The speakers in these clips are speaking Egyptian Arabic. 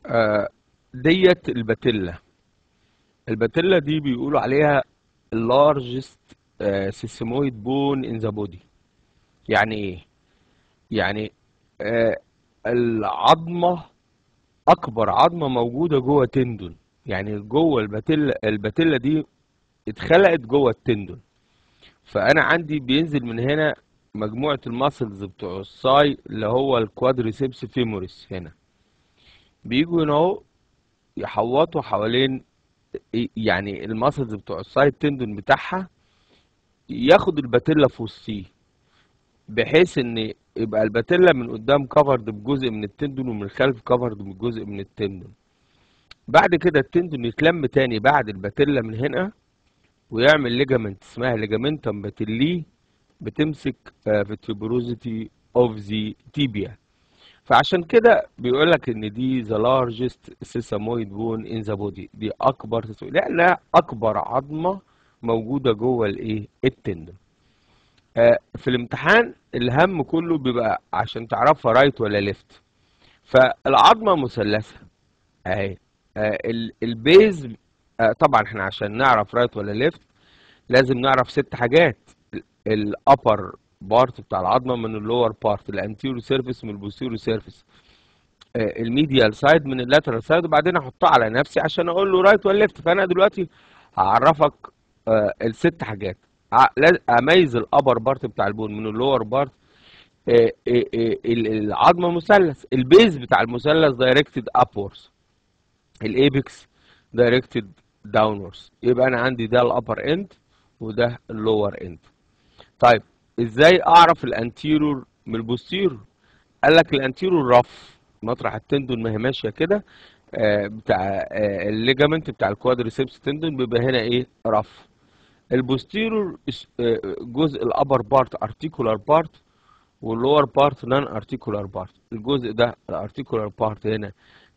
آه، ديت الباتيلا الباتيلا دي بيقولوا عليها largest سيسمويد بون in the body يعني ايه يعني آه، العظمة اكبر عظمة موجودة جوه تندون يعني جوه الباتيلا الباتيلا دي اتخلقت جوه التندون فانا عندي بينزل من هنا مجموعة الماسلز بتوع الساي اللي هو الكوادريسيبس فيموريس هنا بيجوا هنا اهو يحوطوا حوالين يعني الماسلز بتوع السايد تندون بتاعها ياخد الباتيلا في وسطيه بحيث ان يبقى الباتيلا من قدام كفرد بجزء من التندون ومن الخلف كفرد بجزء من التندون بعد كده التندون يتلم تاني بعد الباتيلا من هنا ويعمل ليجامنت اسمها ليجامنتم باتيلي بتمسك آه، في التيوبروزيتي اوف ذا تيبيا فعشان كده بيقول لك ان دي ذا لارجست سيسامويد بون ان ذا بودي دي اكبر سيسامويد لانها اكبر عظمه موجوده جوه الايه التندون آه، في الامتحان الهم كله بيبقى عشان تعرفها رايت ولا ليفت فالعظمه مثلثه اهي آه، ال- البيز آه، طبعا احنا عشان نعرف رايت ولا ليفت لازم نعرف ست حاجات الابر بارت بتاع العظمه من اللور بارت الانتيرو سيرفيس من البوستيرو سيرفيس الميديال سايد من اللاترال سايد وبعدين احطها على نفسي عشان اقول له رايت ولا ليفت فانا دلوقتي هعرفك آه، الست حاجات ع- لاز- اميز الابر بارت بتاع البون من اللور بارت آه، آه، آه، ال- العظمه مثلث البيز بتاع المثلث دايركتد ابورز الايبكس دايركتد داونورز يبقى انا عندي ده الابر اند وده اللور اند طيب ازاي اعرف الانتيرور من البوستيرور قال لك الانتيرور رف مطرح التندون ما هي ماشيه كده آه، بتاع آه، الليجامنت بتاع الكوادريسيبس تندون بيبقى هنا ايه رف البوستيرور اس- آه، جزء الابر بارت ارتيكولار بارت واللور بارت نان ارتيكولار بارت الجزء ده الارتيكولار بارت هنا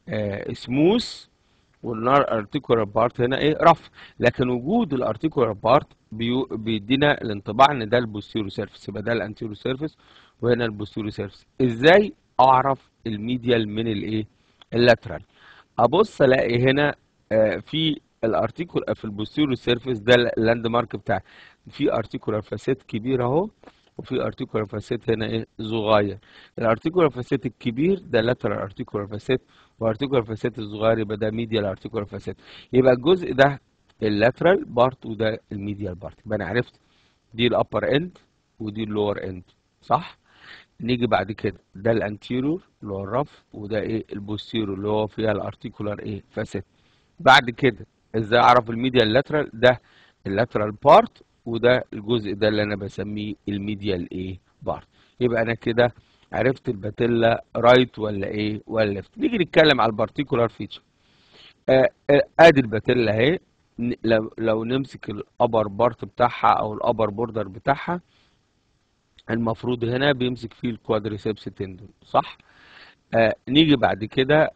سموث والنار ارتيكولار بارت هنا ايه رف لكن وجود الارتيكولار بارت بيو- بيدينا الانطباع ان ده البوستيرو سيرفيس يبقى ده الانتيرو سيرفيس وهنا البوستيرو سيرفيس ازاي اعرف الميديال من الايه اللاترال ابص الاقي هنا آه، في الارتيكول في البوستيرو سيرفيس ده اللاند مارك بتاعي في ارتيكولار فاسيت كبير اهو وفي ارتيكولار فاسيت هنا ايه صغير الارتيكولار فاسيت الكبير ده لاترال ارتيكولار فاسيت وارتيكولار فاسيت الصغير يبقى ده ميديال ارتيكولار فاسيت يبقى الجزء ده اللاترال بارت وده الميديال بارت يبقى انا عرفت دي الابر اند ودي اللور اند صح نيجي بعد كده ده الانتيرور اللي هو الرف وده ايه البوستيرور اللي هو فيها الارتيكولار ايه فاسيت بعد كده ازاي اعرف الميديال لاترال ده اللاترال بارت وده الجزء ده اللي انا بسميه الميديال ايه بارت يبقى انا كده عرفت الباتيلا رايت ولا ايه ولا ليفت نيجي نتكلم على البارتيكولار فيتشر آه، آه، ادي الباتيلا اهي ن- لو لو نمسك الابر بارت بتاعها او الابر بوردر بتاعها المفروض هنا بيمسك فيه الكوادريسيبس تندون صح آه نيجي بعد كده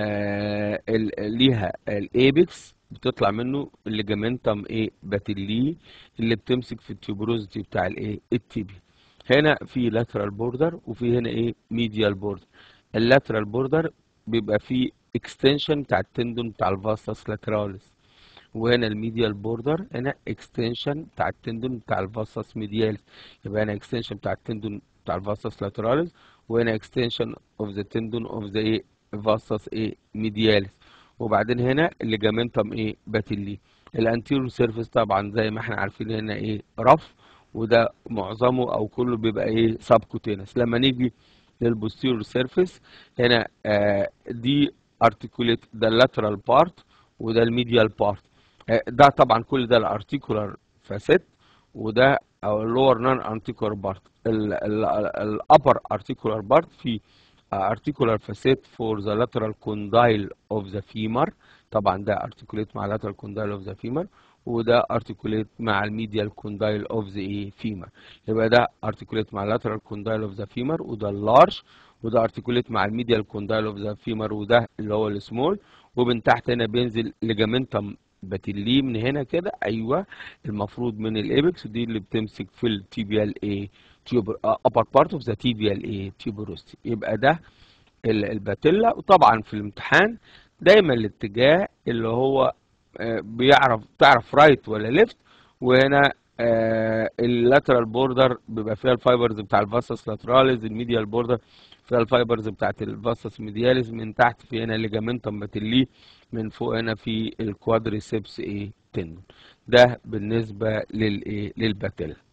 آه ال- ليها الايبكس بتطلع منه الليجامنتم ايه باتيلي اللي بتمسك في التيوبروزيتي بتاع الايه التيبي هنا في لاترال بوردر وفي هنا ايه ميديال بوردر اللاترال بوردر بيبقى فيه اكستنشن بتاع التندون بتاع الفاستس لاتراليس وهنا الميديال بوردر هنا اكستنشن بتاع التندون بتاع الفاسس ميدياليس يبقى هنا اكستنشن بتاع التندون بتاع الفاسس لاتراليس وهنا اكستنشن اوف ذا تندون اوف ذا ايه فاسس ايه ميدياليس وبعدين هنا الليجامنتم ايه باتيلي الانتيريور سيرفيس طبعا زي ما احنا عارفين هنا ايه رف وده معظمه او كله بيبقى ايه سبكوتينس لما نيجي للبوستيريور سيرفيس هنا آه دي ارتكوليت ده اللاترال بارت وده الميديال بارت ده طبعا كل ده الارتيكولار فاسيت وده او اللور نون ارتيكولار بارت الابر ارتيكولار بارت في ارتيكولار فاسيت فور ذا lateral condyle of the femur طبعا ده ارتيكوليت مع lateral condyle of the femur وده ارتيكوليت مع الميديال كوندايل اوف ذا ايه فيمر يبقى ده ارتيكوليت مع lateral condyle of the femur وده اللارج وده ارتيكوليت مع الميديال كوندايل اوف ذا فيمر وده اللي هو السمول ومن تحت هنا بينزل ليجامنتم باتيلي من هنا كده ايوه المفروض من الايبكس دي اللي بتمسك في التيبيال ايه تيوبر upper part of the tibial ايه tuberosity يبقى ده ال- الباتيلا وطبعا في الامتحان دايما الاتجاه اللي هو آه، بيعرف تعرف رايت ولا ليفت وهنا اللاترال بوردر بيبقى فيها الفايبرز بتاع الفاسس لاتراليز الميديال بوردر فيها الفايبرز بتاعت الفاسس ميدياليز من تحت في هنا ليجامنتم باتيلي من فوق هنا في الكوادريسبس ايه تندون ده بالنسبه للايه للباتيلا